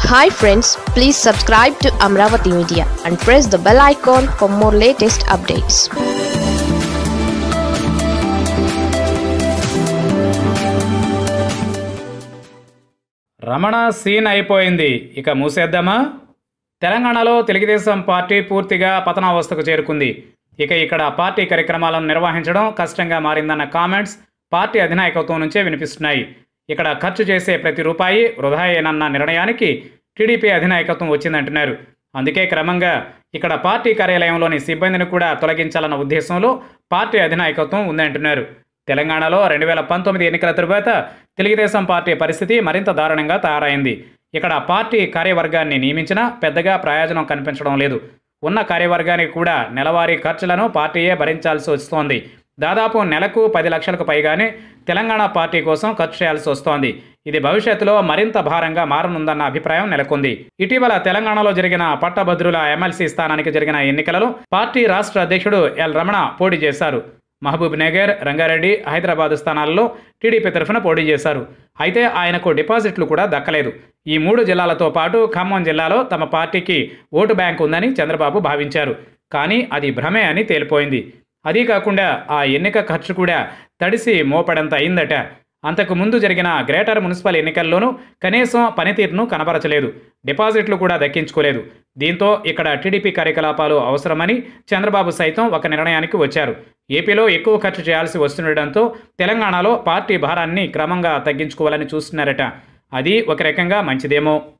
hi friends please subscribe to Amaravati media and press the bell icon for more latest updates Ramana scene అయిపోయింది ఇక మూసేద్దామా తెలంగాణలో Telugu Desam party పూర్తిగా పతనావస్థకు చేరుకుంది ఇక ఇక్కడ పార్టీ కార్యక్రమాలను నిర్వహించడం కష్టంగా మారిందన్న కామెంట్స్ పార్టీ అధినాయకత్వం నుంచే వినిపిస్తున్నాయి ఇక్కడ ఖర్చు చేసే ప్రతి రూపాయి వృధాయేనన్న నిర్ణయానికి టీడీపీ అధినాయకత్వం వచ్చిందంటున్నారు అందుకే క్రమంగా ఇక్కడ పార్టీ కార్యాలయంలోని సిబ్బందిని కూడా తొలగించాలన్న ఉద్దేశంలో పార్టీ అధినాయకత్వం ఉందంటున్నారు తెలంగాణలో రెండు వేల పంతొమ్మిది ఎన్నికల తరువాత తెలుగుదేశం పార్టీ పరిస్థితి మరింత దారుణంగా తయారైంది ఇక్కడ పార్టీ కార్యవర్గాన్ని నియమించినా పెద్దగా ప్రయోజనం కనిపించడం లేదు ఉన్న కార్యవర్గానికి కూడా నెలవారీ ఖర్చులను పార్టీయే భరించాల్సి వస్తోంది దాదాపు నెలకు పది లక్షలకు పైగానే తెలంగాణ పార్టీ కోసం ఖర్చు చేయాల్సి వస్తోంది ఇది భవిష్యత్తులో మరింత భారంగా మారనుందన్న అభిప్రాయం నెలకొంది ఇటీవల తెలంగాణలో జరిగిన పట్టభద్రుల ఎమ్మెల్సీ స్థానానికి జరిగిన ఎన్నికలలో పార్టీ రాష్ట్ర అధ్యక్షుడు ఎల్ రమణ పోటీ చేశారు మహబూబ్ నగర్ రంగారెడ్డి హైదరాబాద్ స్థానాల్లో టీడీపీ తరఫున పోటీ చేశారు అయితే ఆయనకు డిపాజిట్లు కూడా దక్కలేదు ఈ మూడు జిల్లాలతో పాటు ఖమ్మం జిల్లాలో తమ పార్టీకి ఓటు బ్యాంక్ ఉందని చంద్రబాబు భావించారు కానీ అది భ్రమే అని తేలిపోయింది అదీ కాకుండా ఆ ఎన్నిక ఖర్చు కూడా తడిసి మోపడంత అయిందట అంతకు ముందు జరిగిన గ్రేటర్ మున్సిపల్ ఎన్నికల్లోనూ కనీసం పనితీరును కనబరచలేదు డిపాజిట్లు కూడా దక్కించుకోలేదు దీంతో ఇక్కడ టీడీపీ కార్యకలాపాలు అవసరమని చంద్రబాబు సైతం ఒక నిర్ణయానికి వచ్చారు ఏపీలో ఎక్కువ ఖర్చు చేయాల్సి వస్తుండటంతో తెలంగాణలో పార్టీ భారాన్ని క్రమంగా తగ్గించుకోవాలని చూస్తున్నారట అది ఒక రకంగా మంచిదేమో